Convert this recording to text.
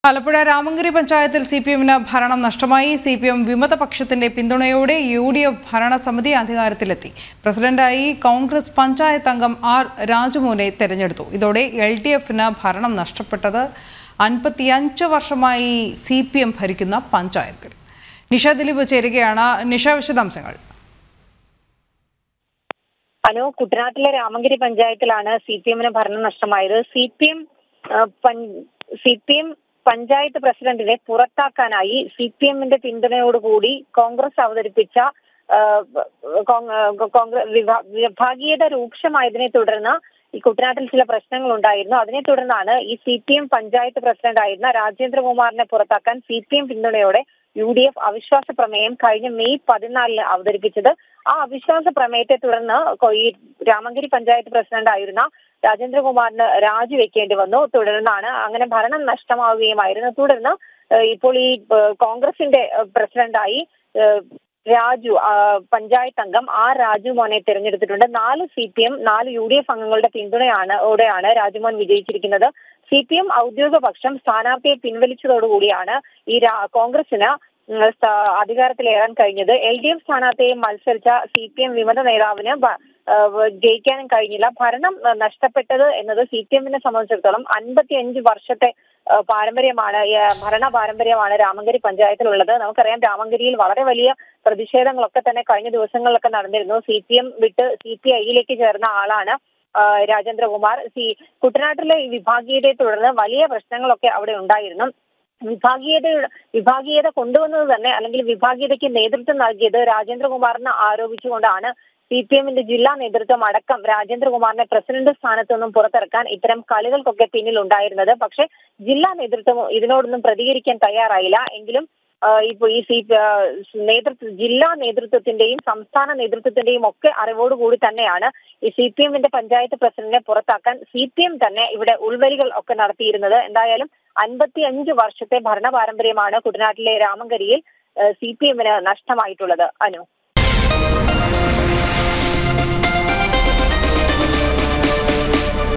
ആലപ്പുഴ രാമങ്കരി പഞ്ചായത്തിൽ C P എമ്മിന് ഭരണം നഷ്ടമായി സി പി എം വിമതപക്ഷത്തിന്റെ പിന്തുണയോടെ യു ഡി എഫ് ഭരണസമിതി അധികാരത്തിലെത്തി പ്രസിഡന്റായി കോൺഗ്രസ് പഞ്ചായത്ത് അംഗം ആർ രാജുമോനെ തെരഞ്ഞെടുത്തു ഇതോടെ എൽ ഡി എഫിന് ഭരണം നഷ്ടപ്പെട്ടത് അൻപത്തിയഞ്ച് വർഷമായി സി പി എം ഭരിക്കുന്ന പഞ്ചായത്തിൽ നിഷ ദിലീപ് ചേരുകയാണ് നിഷ വിശദാംശങ്ങൾ അനു കുട്ടനാട്ടിലെ രാമങ്കിരി പഞ്ചായത്തിലാണ് സി പി എമ്മിന് ഭരണം നഷ്ടമായത് C P M C P M panchayat പ്രസിഡന്റിനെ പുറത്താക്കാനായി സി പി എമ്മിന്റെ പിന്തുണയോടുകൂടി കോൺഗ്രസ് അവതരിപ്പിച്ച ആ, കോങ്- കോൺഗ്രസ് വിഭാ- വിഭാഗീയത രൂക്ഷമായതിനെ തുടർന്ന് ഈ കുട്ടനാട്ടിൽ ചില പ്രശ്നങ്ങൾ ഉണ്ടായിരുന്നു അതിനെ തുടർന്നാണ് ഈ C P M panchayat president ആയിരുന്ന രാജേന്ദ്രകുമാറിനെ പുറത്താക്കാൻ സി പി എം പിന്തുണയോടെ യു ഡി എഫ് അവിശ്വാസ പ്രമേയം കഴിഞ്ഞ മെയ് പതിനാലിന് അവതരിപ്പിച്ചത് ആ അവിശ്വാസ പ്രമേയത്തെ തുടർന്ന് കൊ- ഈ രാമങ്കരി പഞ്ചായത്ത് പ്രസിഡന്റ് ആയിരുന്ന രാജേന്ദ്രകുമാറിന് രാജിവെക്കേണ്ടി വന്നു തുടർന്നാണ് അങ്ങനെ ഭരണം നഷ്ടമാവുകയുമായിരുന്നു തുടർന്ന് ഏഹ് ഇപ്പോൾ ഈ ഏഹ് കോൺഗ്രസിന്റെ ഏഹ് പ്രസിഡന്റായി ഏഹ് രാജു ആ, പഞ്ചായത്ത് അംഗം ആർ രാജു മോനെ തിരഞ്ഞെടുത്തിട്ടുണ്ട് നാല് സി പി എം നാല് യു ഡി എഫ് അംഗങ്ങളുടെ പിന്തുണയാണ് ഓടെയാണ് രാജുമോൻ വിജയിച്ചിരിക്കുന്നത് സി പി എം ഔദ്യോഗിക പക്ഷം സ്ഥാനാർത്ഥിയെ പിൻവലിച്ചതോടുകൂടിയാണ് ഈ രാ- കോൺഗ്രസിന് ഉം, സ്ഥാ- അധികാരത്തിലേറാൻ കഴിഞ്ഞത് എൽ ഡി എഫ് സ്ഥാനാർത്ഥിയെ മത്സരിച്ച സി പി എം വിമത നേതാവിന് ഭ- ആ, വ- ജയിക്കാനും കഴിഞ്ഞില്ല ഭരണം ആ, നഷ്ടപ്പെട്ടത് എന്നത് സി പി എമ്മിനെ സംബന്ധിച്ചിടത്തോളം അൻപത്തിയഞ്ച് വർഷത്തെ ആ, പാരമ്പര്യമാണ് ഈ, ആ, ഭരണ പാരമ്പര്യമാണ് രാമങ്കരി പഞ്ചായത്തിലുള്ളത് നമുക്കറിയാം രാമങ്കരിയിൽ വളരെ വലിയ പ്രതിഷേധങ്ങളൊക്കെ തന്നെ കഴിഞ്ഞ ദിവസങ്ങളിലൊക്കെ നടന്നിരുന്നു സി പി എം വിട്ട് സി പി ഐയിലേക്ക് ചേർന്ന ആളാണ് ആ, രാജേന്ദ്രകുമാർ സി കുട്ടനാട്ടിലെ ഈ വിഭാഗീയതയെ തുടർന്ന് വലിയ പ്രശ്നങ്ങളൊക്കെ അവിടെ ഉണ്ടായിരുന്നു വിഭാഗീയത വിഭാഗീയത കൊണ്ടുവന്നത് തന്നെ അല്ലെങ്കിൽ വിഭാഗീയതയ്ക്ക് നേതൃത്വം നൽകിയത് രാജേന്ദ്രകുമാറിനെ ആരോപിച്ചുകൊണ്ടാണ് സി പി എമ്മിന്റെ ജില്ലാ നേതൃത്വം അടക്കം രാജേന്ദ്രകുമാറിനെ പ്രസിഡന്റ് സ്ഥാനത്ത് നിന്നും പുറത്തിറക്കാൻ ഇത്തരം കളികൾക്കൊക്കെ പിന്നിൽ ഉണ്ടായിരുന്നത് പക്ഷേ ജില്ലാ നേതൃത്വം ഇതിനോടൊന്നും പ്രതികരിക്കാൻ തയ്യാറായില്ല എങ്കിലും ആ, ഇപ്പൊ ഈ സി ആ, നേതൃത്വ ജില്ലാ നേതൃത്വത്തിന്റെയും സംസ്ഥാന നേതൃത്വത്തിന്റെയും ഒക്കെ അറിവോടുകൂടി തന്നെയാണ് ഈ സി പി എമ്മിന്റെ പഞ്ചായത്ത് പ്രസിഡന്റിനെ പുറത്താക്കാൻ സി പി എം തന്നെ ഇവിടെ ഉൾവരികൾ ഒക്കെ നടത്തിയിരുന്നത് എന്തായാലും അൻപത്തി അഞ്ച് വർഷത്തെ ഭരണ പാരമ്പര്യമാണ് കുട്ടനാട്ടിലെ രാമങ്കരിയിൽ സി പി എമ്മിന് നഷ്ടമായിട്ടുള്ളത് അനു